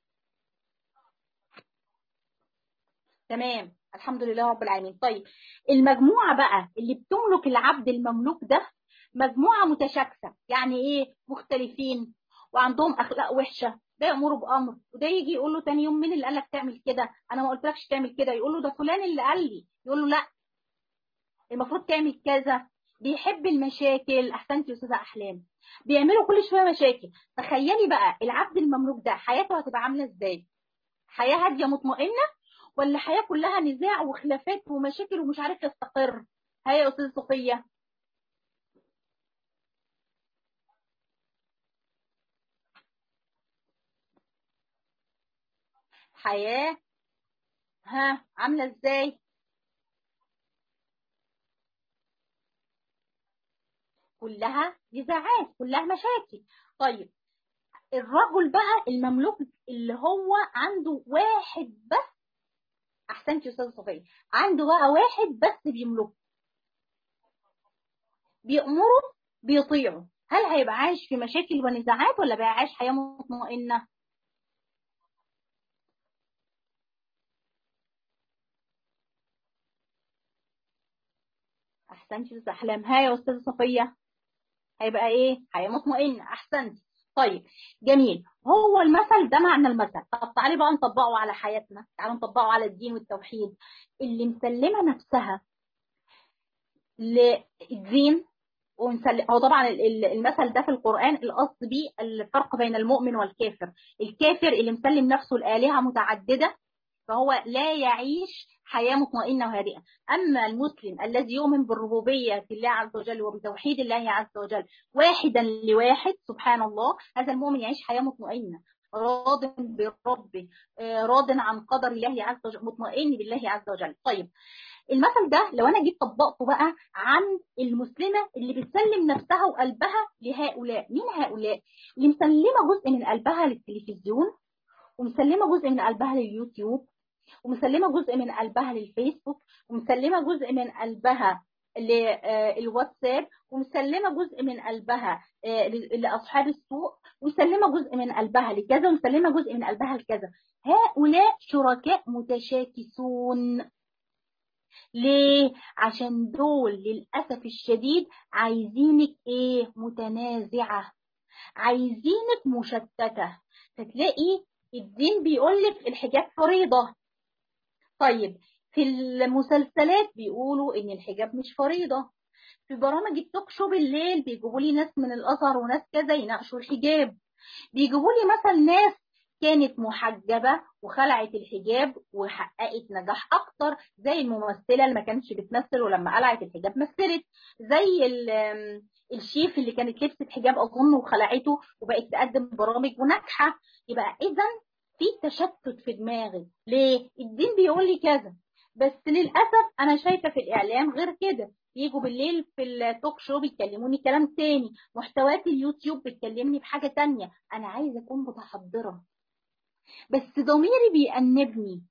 تمام الحمد لله رب العالمين طيب المجموعة بقى اللي بتملك العبد المملوك ده مجموعة متشاكسة يعني ايه مختلفين وعندهم اخلاق وحشة ده يأمره بأمر وده يجي يقول له تاني يوم مين اللي قالك تعمل كده انا ما قلتلكش تعمل كده يقول له ده فلان اللي قال لي يقول له لا المفروض تعمل كذا بيحب المشاكل احسنتي يا استاذه احلام بيعملوا كل شويه مشاكل تخيلي بقى العبد المملوك ده حياته هتبقى عامله ازاي حياه هاديه مطمئنه ولا حياه كلها نزاع وخلافات ومشاكل ومش عارف يستقر هيا يا استاذه صفيه حياه ها عامله ازاي كلها نزاعات كلها مشاكل طيب الرجل بقى المملوك اللي هو عنده واحد بس احسنتي يا استاذه صفيه عنده بقى واحد بس بيملكه بيأمره بيطيعه هل هيبقى عايش في مشاكل ونزاعات ولا بقى عايش حياه مطمئنه احسنتي يا احلام ها يا استاذه صفيه هيبقى ايه حياه مطمئنه احسنتي طيب جميل هو المثل ده معنى المثل طب تعالي بقى نطبقه على حياتنا تعالوا نطبقه على الدين والتوحيد اللي مسلمه نفسها للدين ومسلم هو طبعا المثل ده في القرآن القصد بيه الفرق بين المؤمن والكافر الكافر اللي مسلم نفسه لآلهة متعددة فهو لا يعيش حياة مطمئنة وهادئة أما المسلم الذي يؤمن بالربوبية الله عز وجل وبتوحيد الله عز وجل واحدا لواحد سبحان الله هذا المؤمن يعيش حياة مطمئنة راض بربه راض عن قدر الله عز وجل مطمئن بالله عز وجل طيب المثل ده لو انا جيت طبقته بقى عن المسلمه اللي بتسلم نفسها وقلبها لهؤلاء مين هؤلاء اللي مسلمه جزء من قلبها للتلفزيون ومسلمه جزء من قلبها لليوتيوب ومسلمه جزء من قلبها للفيسبوك ومسلمه جزء من قلبها للواتساب ومسلمه جزء من قلبها لاصحاب السوق ومسلمه جزء من قلبها لكذا ومسلمه جزء من قلبها لكذا هؤلاء شركاء متشاكسون ليه عشان دول للاسف الشديد عايزينك ايه متنازعه عايزينك مشتته فتلاقي الدين بيقول لك الحجاب فريضه طيب في المسلسلات بيقولوا ان الحجاب مش فريضه في برامج التوك شو بالليل بيجيبوا لي ناس من الازهر وناس كذا يناقشوا الحجاب بيجيبوا لي مثلا ناس كانت محجبة وخلعت الحجاب وحققت نجاح أكتر زي الممثلة اللي ما كانتش بتمثل ولما قلعت الحجاب مثلت زي الشيف اللي كانت لبست حجاب أظن وخلعته وبقت تقدم برامج وناجحة يبقى إذا في تشتت في دماغي ليه؟ الدين بيقول لي كذا بس للأسف أنا شايفة في الإعلام غير كده يجوا بالليل في التوك شو بيكلموني كلام تاني محتويات اليوتيوب بتكلمني بحاجة تانية أنا عايزة أكون متحضرة بس ضميري بيأنبني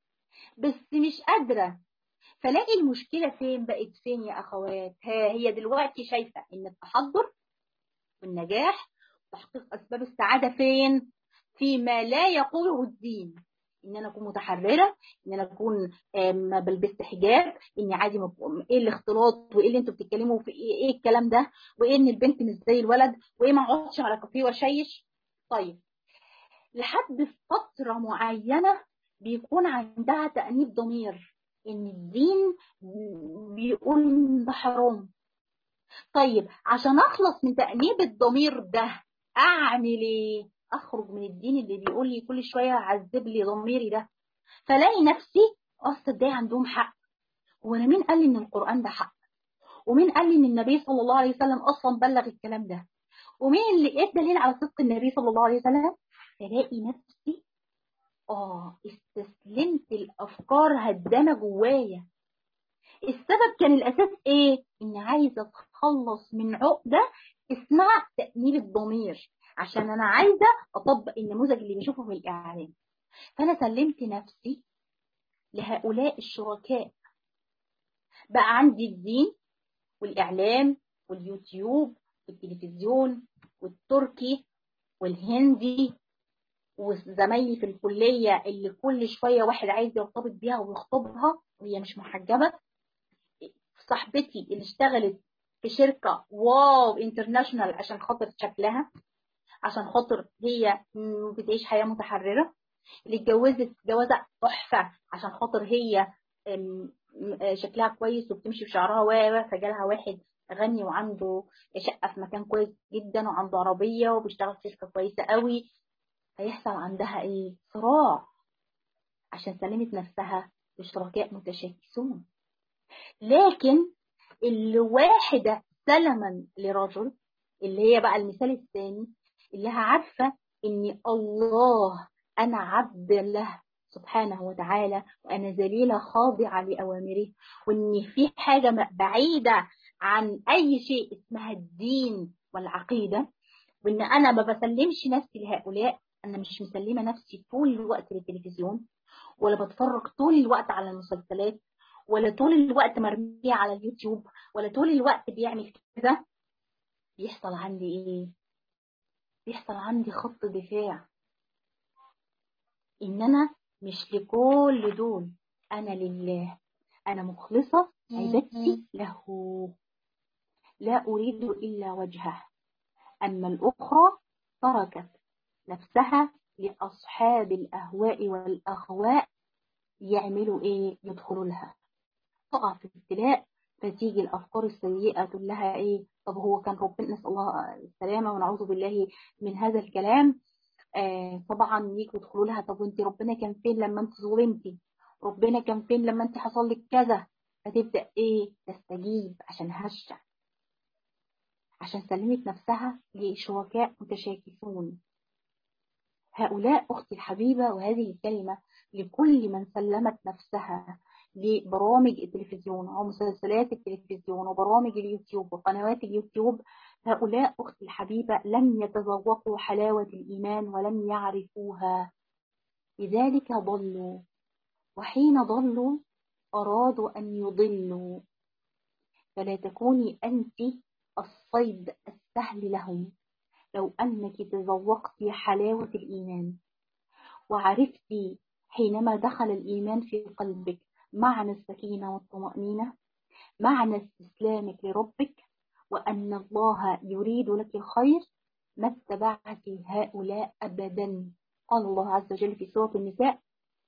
بس مش قادرة فلاقي المشكلة فين بقت فين يا أخوات ها هي دلوقتي شايفة إن التحضر والنجاح وتحقيق أسباب السعادة فين فيما لا يقوله الدين ان انا اكون متحرره ان انا اكون ما بلبست حجاب اني عادي ايه الاختلاط وايه اللي انتوا بتتكلموا في ايه, إيه الكلام ده وايه ان البنت مش زي الولد وايه ما اقعدش على كافيه واشيش طيب لحد فتره معينه بيكون عندها تأنيب ضمير ان الدين بيقول ده حرام طيب عشان اخلص من تأنيب الضمير ده اعمل ايه اخرج من الدين اللي بيقول لي كل شويه عذب لي ضميري ده فلاقي نفسي اصل ده عندهم حق وانا مين قال لي ان القران ده حق ومين قال لي ان النبي صلى الله عليه وسلم اصلا بلغ الكلام ده ومين اللي ايه الدليل على صدق النبي صلى الله عليه وسلم فلاقي نفسي اه استسلمت الافكار هدامه جوايا السبب كان الاساس ايه ان عايزه اتخلص من عقده اسمها تأنيب الضمير عشان أنا عايزة أطبق النموذج اللي بشوفه في الإعلام فأنا سلمت نفسي لهؤلاء الشركاء بقى عندي الدين والإعلام واليوتيوب والتلفزيون والتركي والهندي وزمايلي في الكلية اللي كل شوية واحد عايز يرتبط بيها ويخطبها وهي مش محجبة صاحبتي اللي اشتغلت في شركة واو انترناشونال عشان خاطر شكلها عشان خاطر هي بتعيش حياة متحررة اللي اتجوزت جوازة تحفة عشان خاطر هي شكلها كويس وبتمشي بشعرها و فجالها واحد غني وعنده شقة في مكان كويس جدا وعنده عربية وبيشتغل في شركة كويسة قوي هيحصل عندها ايه صراع عشان سلمت نفسها لشركاء متشاكسون لكن اللي واحدة سلما لرجل اللي هي بقى المثال الثاني اللي هي عارفة ان الله انا عبد له سبحانه وتعالى وانا ذليلة خاضعة لأوامره وان في حاجة بعيدة عن اي شيء اسمها الدين والعقيدة وان انا ما بسلمش نفسي لهؤلاء انا مش مسلمة نفسي طول الوقت للتلفزيون ولا بتفرج طول الوقت على المسلسلات ولا طول الوقت مرمية على اليوتيوب ولا طول الوقت بيعمل كذا بيحصل عندي ايه بيحصل عندي خط دفاع ان انا مش لكل دول انا لله انا مخلصة عبادتي له لا اريد الا وجهه اما الاخرى تركت نفسها لاصحاب الاهواء والاغواء يعملوا ايه يدخلوا لها تقع في ابتلاء فتيجي الافكار السيئه تقول لها ايه طب هو كان ربنا نسال الله السلامه ونعوذ بالله من هذا الكلام آه طبعا يجوا يدخلوا لها طب وانت ربنا كان فين لما انت ظلمتي ربنا كان فين لما انت حصل لك كذا فتبدا ايه تستجيب عشان هشه عشان سلمت نفسها لشركاء متشاكسون هؤلاء أختي الحبيبة وهذه الكلمة لكل من سلمت نفسها لبرامج التلفزيون أو مسلسلات التلفزيون وبرامج اليوتيوب وقنوات اليوتيوب هؤلاء أختي الحبيبة لم يتذوقوا حلاوة الإيمان ولم يعرفوها لذلك ضلوا وحين ضلوا أرادوا أن يضلوا فلا تكوني أنت الصيد السهل لهم لو أنك تذوقت حلاوة الإيمان وعرفت حينما دخل الإيمان في قلبك معنى السكينة والطمأنينة معنى استسلامك لربك وأن الله يريد لك الخير ما اتبعت هؤلاء أبدا قال الله عز وجل في سورة النساء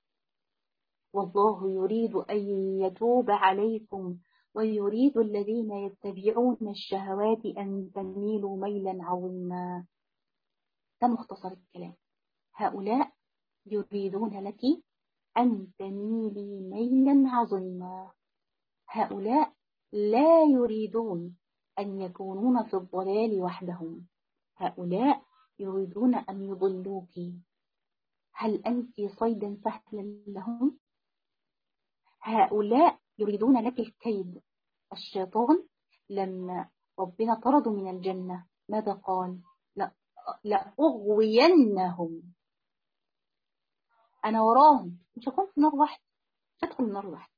والله يريد أن يتوب عليكم ويريد الذين يتبعون الشهوات أن تميلوا ميلا عظيما ده مختصر الكلام هؤلاء يريدون لك أن تميلي ميلا عظيما هؤلاء لا يريدون أن يكونون في الضلال وحدهم هؤلاء يريدون أن يضلوك هل أنت صيدا سهلا لهم هؤلاء يريدون لك الكيد الشيطان لما ربنا طرده من الجنة ماذا قال لا لأغوينهم أنا وراهم مش هكون في نار واحد مش هدخل النار واحد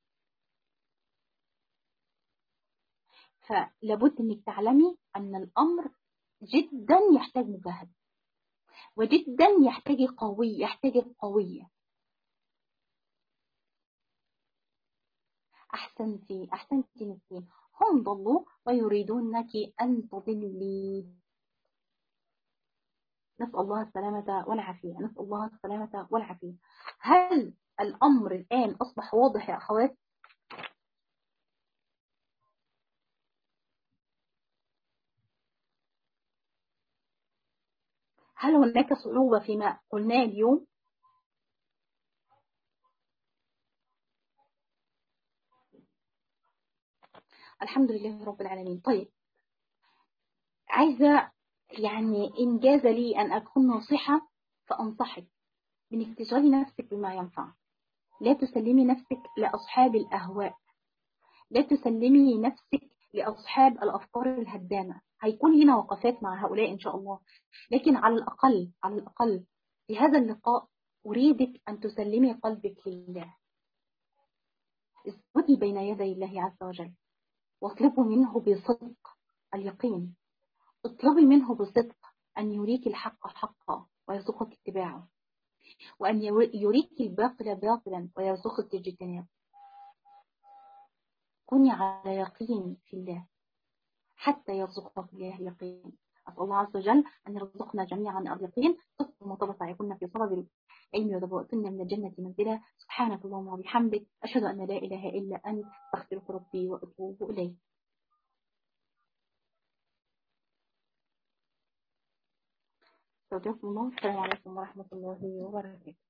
فلابد انك تعلمي ان الامر جدا يحتاج مجاهده وجدا يحتاج قوي يحتاج قويه احسنتي احسنتي نسيم هم ضلوا ويريدونك ان تضلي نسأل الله السلامة والعافية نسأل الله السلامة والعافية هل الأمر الآن أصبح واضح يا أخوات هل هناك صعوبة فيما قلناه اليوم الحمد لله رب العالمين طيب عايزة يعني إن جاز لي أن أكون ناصحة فأنصحك بأنك تشغلي نفسك بما ينفع لا تسلمي نفسك لأصحاب الأهواء لا تسلمي نفسك لأصحاب الأفكار الهدامة هيكون لنا وقفات مع هؤلاء إن شاء الله لكن على الأقل على الأقل في هذا اللقاء أريدك أن تسلمي قلبك لله اسجدي بين يدي الله عز وجل واطلبوا منه بصدق اليقين اطلبي منه بصدق أن يريك الحق حقا ويرزقك اتباعه وأن يريك الباطل باطلا ويرزقك اجتنابه كوني على يقين في الله حتى يرزقك الله اليقين أسأل الله عز وجل أن يرزقنا جميعا اليقين صدق ومطبطة يكون في صبر العلم وتبوأتنا من الجنة منزلا سبحانك اللهم وبحمدك أشهد أن لا إله إلا أنت أستغفرك ربي وأتوب إليك استودعكم الله السلام عليكم ورحمة الله وبركاته